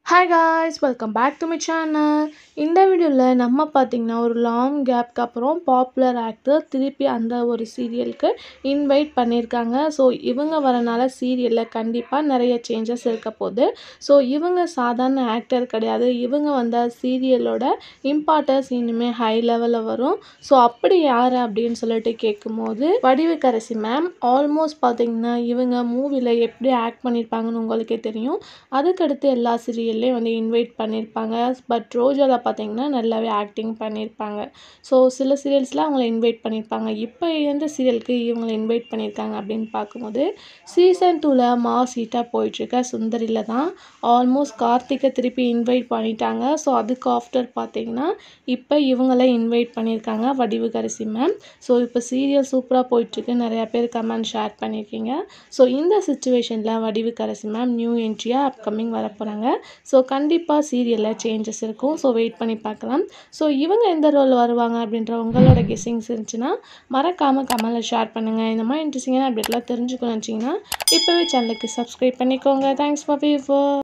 hi guys welcome back to my channel இந்த வீடியோவில் நம்ம பார்த்திங்கன்னா ஒரு லாங் கேப்க்கு அப்புறம் பாப்புலர் ஆக்டர் திருப்பி அந்த ஒரு சீரியலுக்கு இன்வைட் பண்ணியிருக்காங்க ஸோ இவங்க வரனால சீரியலில் கண்டிப்பாக நிறைய சேஞ்சஸ் இருக்க போகுது ஸோ இவங்க சாதாரண ஆக்டர் கிடையாது இவங்க வந்த சீரியலோட இம்பார்ட்டன்ஸ் இனிமேல் ஹை லெவலில் வரும் ஸோ அப்படி யார் அப்படின்னு சொல்லிட்டு கேட்கும்போது வடிவுக்கரசி மேம் ஆல்மோஸ்ட் பார்த்திங்கன்னா இவங்க மூவியில் எப்படி ஆக்ட் பண்ணியிருப்பாங்கன்னு உங்களுக்கே தெரியும் அதுக்கடுத்து எல்லா சீரியல்லையும் வந்து இன்வைட் பண்ணியிருப்பாங்க பட் ரோஜாவில் பார்த்தீங்கன்னா நல்லாவே ஆக்டிங் பண்ணியிருப்பாங்க ஸோ சில சீரியல்ஸில் அவங்கள இன்வைட் பண்ணியிருப்பாங்க இப்போ எந்த சீரியலுக்கு இவங்களை இன்வைட் பண்ணியிருக்காங்க அப்படின்னு பார்க்கும்போது சீசன் டூவில் மா சீட்டாக போயிட்டுருக்க சுந்தரியில் தான் ஆல்மோஸ்ட் கார்த்திகை திருப்பி இன்வைட் பண்ணிட்டாங்க ஸோ அதுக்கு ஆஃப்டர் பார்த்தீங்கன்னா இப்போ இவங்கள இன்வைட் பண்ணியிருக்காங்க வடிவுகரசி மேம் ஸோ இப்போ சீரியல் சூப்பராக போயிட்டுருக்கு நிறையா பேர் கமெண்ட் ஷேர் பண்ணியிருக்கீங்க ஸோ இந்த சுச்சுவேஷனில் வடிவுக்கரசி மேம் நியூ என்ட்ரியாக அப்கமிங் வர போகிறாங்க ஸோ கண்டிப்பாக சீரியலில் சேஞ்சஸ் இருக்கும் ஸோ வெயிட் பண்ணி பார்க்கலாம் ஸோ இவங்க எந்த ரோல் வருவாங்க அப்படின்ற உங்களோட கெஸ்ஸிங்ஸ் இருந்துச்சுன்னா மறக்காமல் கமெண்டில் ஷேர் பண்ணுங்கள் இந்த மாதிரி இன்ட்ரெஸ்டிங்கான அப்டேட்லாம் தெரிஞ்சுக்கணும் வச்சிங்கன்னா இப்போவே சேனலுக்கு சப்ஸ்கிரைப் பண்ணிக்கோங்க தேங்க்ஸ் ஃபார் வியூவர்